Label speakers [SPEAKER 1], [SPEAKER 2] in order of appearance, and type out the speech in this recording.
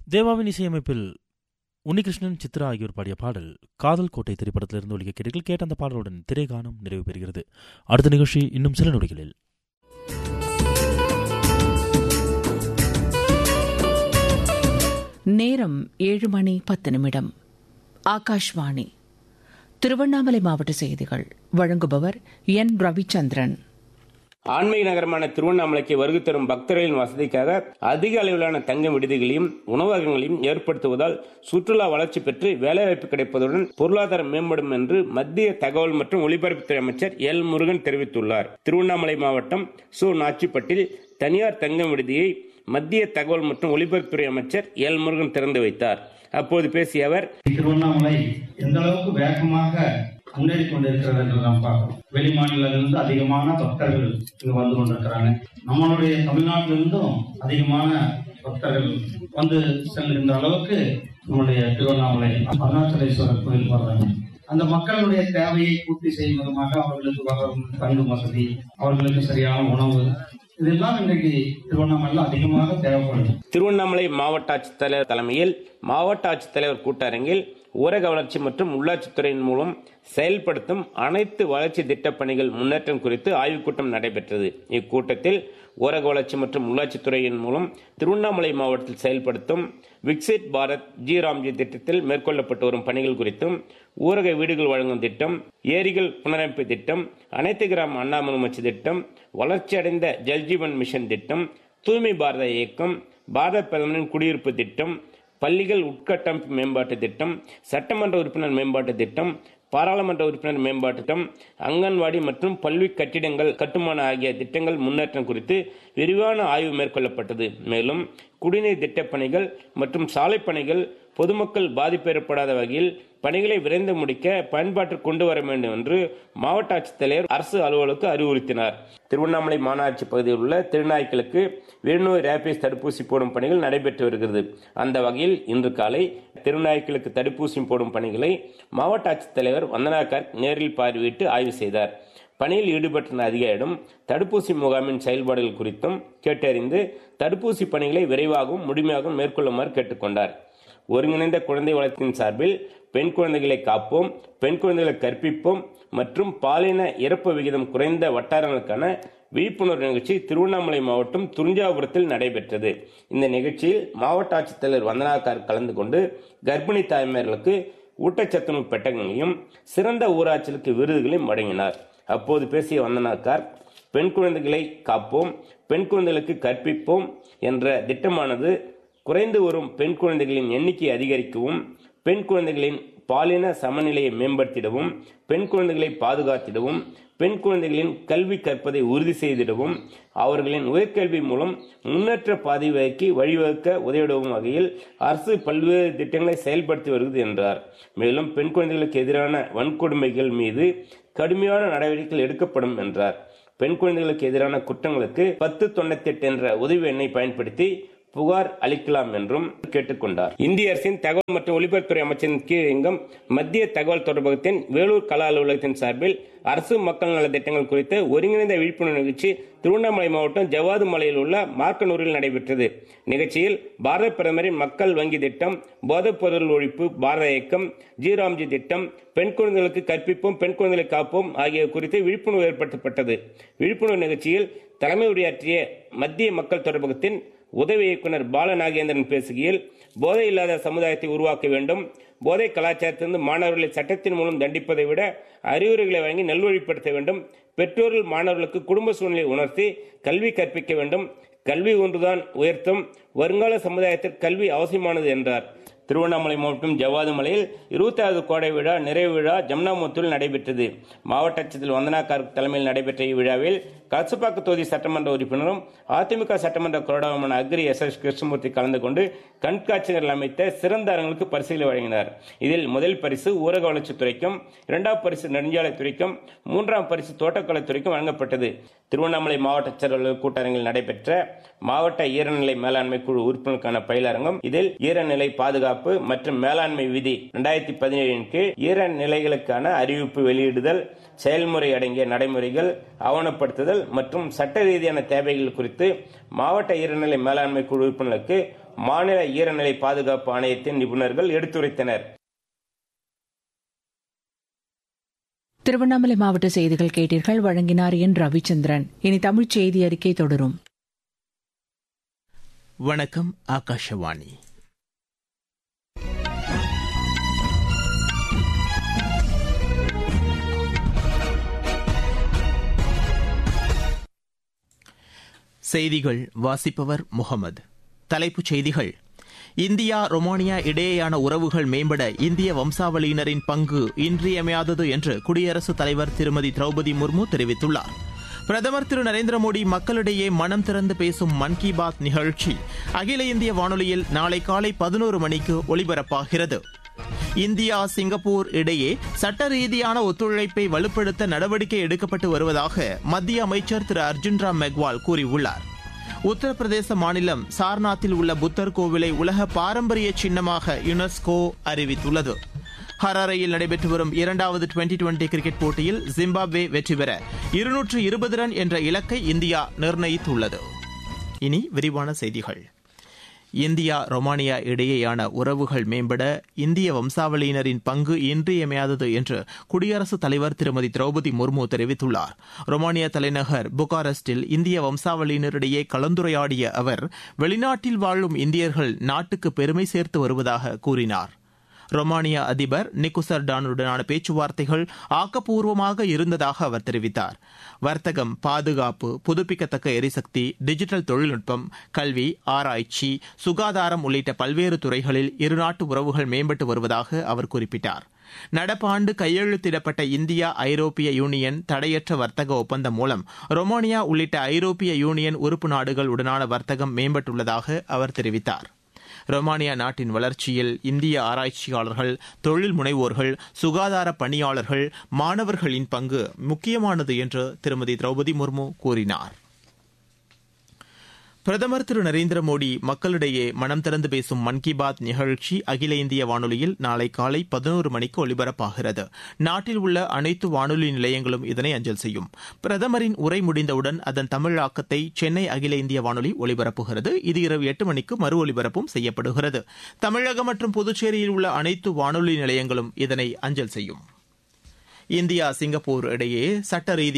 [SPEAKER 1] தேவாவின் இசையமைப்பில் உன்னிகிருஷ்ணன் சித்ரா ஆகியோர் பாடிய பாடல் காதல் கோட்டை திரைப்படத்திலிருந்து ஒழிக்க கேட்டீர்கள் கேட்ட அந்த பாடலுடன் திரைகானம் நிறைவு பெறுகிறது அடுத்த நிகழ்ச்சி இன்னும் சில நொடிகளில்
[SPEAKER 2] நேரம் ஏழு மணி பத்து நிமிடம் ஆகாஷ்வாணி திருவண்ணாமலை மாவட்ட செய்திகள் வழங்குபவர் என் ரவிச்சந்திரன்
[SPEAKER 3] ஆன்மீக நகரமான திருவண்ணாமலைக்கு வருகை தரும் பக்தர்களின் வசதிக்காக அதிக அளவிலான தங்க விடுதிகளையும் உணவகங்களையும் ஏற்படுத்துவதால் சுற்றுலா வளர்ச்சி பெற்று வேலைவாய்ப்பு கிடைப்பதுடன் பொருளாதாரம் மேம்படும் என்று மத்திய தகவல் மற்றும் ஒலிபரப்புத்துறை அமைச்சர் எல் முருகன் தெரிவித்துள்ளார் திருவண்ணாமலை மாவட்டம் சு நாச்சிப்பட்டில் தனியார் தங்கம் விடுதியை மத்திய தகவல் மற்றும் ஒலிபரப்புத்துறை அமைச்சர் எல் முருகன் திறந்து வைத்தார் அப்போது பேசிய அவர்
[SPEAKER 4] திருவண்ணாமலை எந்த அளவுக்கு வேகமாக முன்னேறி கொண்டிருக்கிறது என்று நாம் பார்க்கிறோம் வெளி மாநிலங்களிலிருந்து அதிகமான பக்தர்கள் இங்கு வந்து கொண்டிருக்கிறாங்க நம்மளுடைய தமிழ்நாட்டிலிருந்தும் அதிகமான பக்தர்கள் வந்து செல்கின்ற அளவுக்கு நம்முடைய திருவண்ணாமலை அருணாச்சலேஸ்வரர் கோயில் வர்றாங்க அந்த மக்களுடைய தேவையை பூர்த்தி செய்யும் விதமாக அவர்களுக்கு வரும் தங்கும் வசதி அவர்களுக்கு சரியான உணவு இதெல்லாம் இன்றைக்கு திருவண்ணாமலையில் அதிகமாக தேவைப்படுது
[SPEAKER 3] திருவண்ணாமலை மாவட்ட ஆட்சித்தலைவர் தலைமையில் மாவட்ட ஆட்சித்தலைவர் கூட்டரங்கில் ஊரக வளர்ச்சி மற்றும் உள்ளாட்சித்துறையின் மூலம் செயல்படுத்தும் அனைத்து வளர்ச்சி திட்டப் பணிகள் முன்னேற்றம் குறித்து ஆய்வுக் கூட்டம் நடைபெற்றது இக்கூட்டத்தில் ஊரக வளர்ச்சி மற்றும் உள்ளாட்சித்துறையின் மூலம் திருவண்ணாமலை மாவட்டத்தில் செயல்படுத்தும் விக்சிட் பாரத் ஜி ராம்ஜி திட்டத்தில் மேற்கொள்ளப்பட்டு வரும் பணிகள் குறித்தும் ஊரக வீடுகள் வழங்கும் திட்டம் ஏரிகள் புனரமைப்பு திட்டம் அனைத்து கிராம அண்ணாமலுமச்சி திட்டம் வளர்ச்சியடைந்த ஜல்ஜீவன் மிஷன் திட்டம் தூய்மை பாரத இயக்கம் பாரத பிரதமரின் குடியிருப்பு திட்டம் பள்ளிகள் உட்கட்டமைப்பு மேம்பாட்டு திட்டம் சட்டமன்ற உறுப்பினர் மேம்பாட்டு திட்டம் பாராளுமன்ற உறுப்பினர் மேம்பாட்டு திட்டம் அங்கன்வாடி மற்றும் பல்வி கட்டிடங்கள் கட்டுமான ஆகிய திட்டங்கள் முன்னேற்றம் குறித்து விரிவான ஆய்வு மேற்கொள்ளப்பட்டது மேலும் குடிநீர் திட்டப் பணிகள் மற்றும் சாலை பணிகள் பொதுமக்கள் பாதிப்பு ஏற்படாத வகையில் பணிகளை விரைந்து முடிக்க பயன்பாட்டிற்கு கொண்டு வர வேண்டும் என்று மாவட்ட ஆட்சித்தலைவர் அரசு அலுவலருக்கு அறிவுறுத்தினார் திருவண்ணாமலை மாநகராட்சி பகுதியில் உள்ள திருநாய்க்களுக்கு வெறுநோய் ரேபிஸ் தடுப்பூசி போடும் பணிகள் நடைபெற்று வருகிறது அந்த வகையில் இன்று காலை திருநாய்க்களுக்கு தடுப்பூசி போடும் பணிகளை மாவட்ட ஆட்சித்தலைவர் வந்தனா கர்க் நேரில் பார்வையிட்டு ஆய்வு செய்தார் பணியில் ஈடுபட்ட அதிகாரியிடம் தடுப்பூசி முகாமின் செயல்பாடுகள் குறித்தும் கேட்டறிந்து தடுப்பூசி பணிகளை விரைவாகவும் முழுமையாகவும் மேற்கொள்ளுமாறு கேட்டுக்கொண்டார் ஒருங்கிணைந்த குழந்தை வளர்ச்சியின் சார்பில் பெண் குழந்தைகளை காப்போம் பெண் குழந்தைகளை கற்பிப்போம் மற்றும் பாலின இறப்பு விகிதம் குறைந்த வட்டாரங்களுக்கான விழிப்புணர்வு நிகழ்ச்சி திருவண்ணாமலை மாவட்டம் துறிஞ்சாபுரத்தில் நடைபெற்றது இந்த நிகழ்ச்சியில் மாவட்ட ஆட்சித்தலைவர் வந்தனாக்கார் கலந்து கொண்டு கர்ப்பிணி தாய்மார்களுக்கு ஊட்டச்சத்துணவு பெட்டகங்களையும் சிறந்த ஊராட்சிகளுக்கு விருதுகளையும் வழங்கினார் அப்போது பேசிய வந்தனாக்கார் பெண் குழந்தைகளை காப்போம் பெண் குழந்தைகளுக்கு கற்பிப்போம் என்ற திட்டமானது குறைந்து வரும் பெண் குழந்தைகளின் எண்ணிக்கை அதிகரிக்கவும் பெண் குழந்தைகளின் பாலின சமநிலையை மேம்படுத்திடவும் பெண் குழந்தைகளை பாதுகாத்திடவும் பெண் குழந்தைகளின் கல்வி கற்பதை உறுதி செய்திடவும் அவர்களின் உயர்கல்வி மூலம் முன்னேற்ற பாதைக்கு வழிவகுக்க உதவிடவும் வகையில் அரசு பல்வேறு திட்டங்களை செயல்படுத்தி வருகிறது என்றார் மேலும் பெண் குழந்தைகளுக்கு எதிரான வன்கொடுமைகள் மீது கடுமையான நடவடிக்கைகள் எடுக்கப்படும் என்றார் பெண் குழந்தைகளுக்கு எதிரான குற்றங்களுக்கு பத்து தொண்ணூத்தி எட்டு என்ற உதவி எண்ணை பயன்படுத்தி புகார் அளிக்கலாம் என்றும் கேட்டுக்கொண்டார் இந்திய அரசின் தகவல் மற்றும் ஒலிபரப்புத்துறை அமைச்சரின் கீழ் இயங்கும் மத்திய தகவல் தொடர்பகத்தின் வேலூர் கலா அலுவலகத்தின் சார்பில் அரசு மக்கள் நல திட்டங்கள் குறித்த ஒருங்கிணைந்த விழிப்புணர்வு நிகழ்ச்சி திருவண்ணாமலை மாவட்டம் ஜவாது மலையில் உள்ள மார்க்கனூரில் நடைபெற்றது நிகழ்ச்சியில் பாரத பிரதமரின் மக்கள் வங்கி திட்டம் போதைப் பொருள் ஒழிப்பு பாரத இயக்கம் ஜீராம்ஜி திட்டம் பெண் குழந்தைகளுக்கு கற்பிப்போம் பெண் குழந்தைகளை காப்போம் ஆகிய குறித்து விழிப்புணர்வு ஏற்படுத்தப்பட்டது விழிப்புணர்வு நிகழ்ச்சியில் தலைமை உரையாற்றிய மத்திய மக்கள் தொடர்பகத்தின் உதவி இயக்குனர் பாலநாகேந்திரன் பேசுகையில் போதை இல்லாத சமுதாயத்தை உருவாக்க வேண்டும் போதை கலாச்சாரத்திலிருந்து மாணவர்களை சட்டத்தின் மூலம் தண்டிப்பதை விட அறிவுரைகளை வழங்கி நல்வழிப்படுத்த வேண்டும் பெற்றோர்கள் மாணவர்களுக்கு குடும்ப சூழ்நிலை உணர்த்தி கல்வி கற்பிக்க வேண்டும் கல்வி ஒன்றுதான் உயர்த்தும் வருங்கால சமுதாயத்திற்கு கல்வி அவசியமானது என்றார் திருவண்ணாமலை மாவட்டம் ஜவாது மலையில் இருபத்தாவது கோடை விழா நிறைவு விழா ஜம்னாமுத்தூரில் நடைபெற்றது மாவட்ட ஆட்சியர் வந்தனா கார்க் தலைமையில் நடைபெற்ற இவ்விழாவில் கலசப்பாக்கு தொகுதி சட்டமன்ற உறுப்பினரும் அதிமுக சட்டமன்ற கொறடாவுமான அக்ரி எஸ் எஸ் கிருஷ்ணமூர்த்தி கலந்து கொண்டு கண்காட்சிகள் அமைத்த சிறந்த அரங்களுக்கு பரிசுகளை வழங்கினார் இதில் முதல் பரிசு ஊரக வளர்ச்சித்துறைக்கும் இரண்டாம் பரிசு நெடுஞ்சாலைத்துறைக்கும் மூன்றாம் பரிசு தோட்டக்கலைத்துறைக்கும் வழங்கப்பட்டது திருவண்ணாமலை மாவட்ட செயலாளர் கூட்டரங்கில் நடைபெற்ற மாவட்ட ஈரநிலை மேலாண்மை குழு உறுப்பினருக்கான பயிலரங்கம் இதில் ஈரநிலை பாதுகாப்பு பாதுகாப்பு மற்றும் மேலாண்மை விதி இரண்டாயிரத்தி பதினேழின் கீழ் ஈரன் நிலைகளுக்கான அறிவிப்பு வெளியிடுதல் செயல்முறை அடங்கிய நடைமுறைகள் ஆவணப்படுத்துதல் மற்றும் சட்ட ரீதியான தேவைகள் குறித்து மாவட்ட ஈரநிலை மேலாண்மை குழு உறுப்பினர்களுக்கு மாநில ஈரநிலை பாதுகாப்பு ஆணையத்தின் நிபுணர்கள் எடுத்துரைத்தனர்
[SPEAKER 2] திருவண்ணாமலை மாவட்ட செய்திகள் கேட்டீர்கள் வழங்கினார் என் ரவிச்சந்திரன் இனி தமிழ்ச் செய்தி அறிக்கை தொடரும்
[SPEAKER 5] வணக்கம் ஆகாஷவாணி செய்திகள் வாசிப்பவர் முகமது தலைப்புச் செய்திகள் இந்தியா ரொமானியா இடையேயான உறவுகள் மேம்பட இந்திய வம்சாவளியினரின் பங்கு இன்றியமையாதது என்று குடியரசுத் தலைவர் திருமதி திரௌபதி முர்மு தெரிவித்துள்ளார் பிரதமர் திரு நரேந்திர மோடி மக்களிடையே மனம் திறந்து பேசும் மன் கி பாத் நிகழ்ச்சி அகில இந்திய வானொலியில் நாளை காலை பதினோரு மணிக்கு ஒலிபரப்பாகிறது இந்தியா சிங்கப்பூர் இடையே சட்ட ரீதியான ஒத்துழைப்பை வலுப்படுத்த நடவடிக்கை எடுக்கப்பட்டு வருவதாக மத்திய அமைச்சர் திரு அர்ஜுன் ராம் மெக்வால் கூறியுள்ளார் உத்தரப்பிரதேச மாநிலம் சார்நாத்தில் உள்ள புத்தர் கோவிலை உலக பாரம்பரிய சின்னமாக யுனெஸ்கோ அறிவித்துள்ளது ஹராரையில் நடைபெற்று வரும் இரண்டாவது டுவெண்டி டுவெண்டி கிரிக்கெட் போட்டியில் ஜிம்பாப்வே வெற்றி பெற இருநூற்று இருபது ரன் என்ற இலக்கை இந்தியா நிர்ணயித்துள்ளது இனி விரிவான செய்திகள் இந்தியா ரொமானியா இடையேயான உறவுகள் மேம்பட இந்திய வம்சாவளியினரின் பங்கு இன்றியமையாதது என்று குடியரசுத் தலைவர் திருமதி திரௌபதி முர்மு தெரிவித்துள்ளார் ரொமானியா தலைநகர் புகாரெஸ்டில் இந்திய வம்சாவளியினரிடையே கலந்துரையாடிய அவர் வெளிநாட்டில் வாழும் இந்தியர்கள் நாட்டுக்கு பெருமை சேர்த்து வருவதாக கூறினார் ரொமானியா அதிபர் நிக்குசர் டானுடனான பேச்சுவார்த்தைகள் ஆக்கப்பூர்வமாக இருந்ததாக அவர் தெரிவித்தார் வர்த்தகம் பாதுகாப்பு புதுப்பிக்கத்தக்க எரிசக்தி டிஜிட்டல் தொழில்நுட்பம் கல்வி ஆராய்ச்சி சுகாதாரம் உள்ளிட்ட பல்வேறு துறைகளில் இருநாட்டு உறவுகள் மேம்பட்டு வருவதாக அவர் குறிப்பிட்டார் நடப்பாண்டு கையெழுத்திடப்பட்ட இந்தியா ஐரோப்பிய யூனியன் தடையற்ற வர்த்தக ஒப்பந்தம் மூலம் ரொமானியா உள்ளிட்ட ஐரோப்பிய யூனியன் உறுப்பு நாடுகள் உடனான வர்த்தகம் மேம்பட்டுள்ளதாக அவர் தெரிவித்தார் ரொமானியா நாட்டின் வளர்ச்சியில் இந்திய ஆராய்ச்சியாளர்கள் தொழில் முனைவோர்கள் சுகாதார பணியாளர்கள் மாணவர்களின் பங்கு முக்கியமானது என்று திருமதி திரௌபதி முர்மு கூறினார் பிரதமர் திரு நரேந்திர மோடி மக்களிடையே மனம் திறந்து பேசும் மன் கி பாத் நிகழ்ச்சி அகில இந்திய வானொலியில் நாளை காலை பதினோரு மணிக்கு ஒலிபரப்பாகிறது நாட்டில் உள்ள அனைத்து வானொலி நிலையங்களும் இதனை அஞ்சல் செய்யும் பிரதமரின் உரை முடிந்தவுடன் அதன் தமிழாக்கத்தை சென்னை அகில இந்திய வானொலி ஒலிபரப்புகிறது இது இரவு எட்டு மணிக்கு மறு ஒலிபரப்பும் செய்யப்படுகிறது தமிழகம் மற்றும் புதுச்சேரியில் உள்ள அனைத்து வானொலி நிலையங்களும் இதனை அஞ்சல் செய்யும் இந்தியா சிங்கப்பூர் இடையே சட்ட ரீதி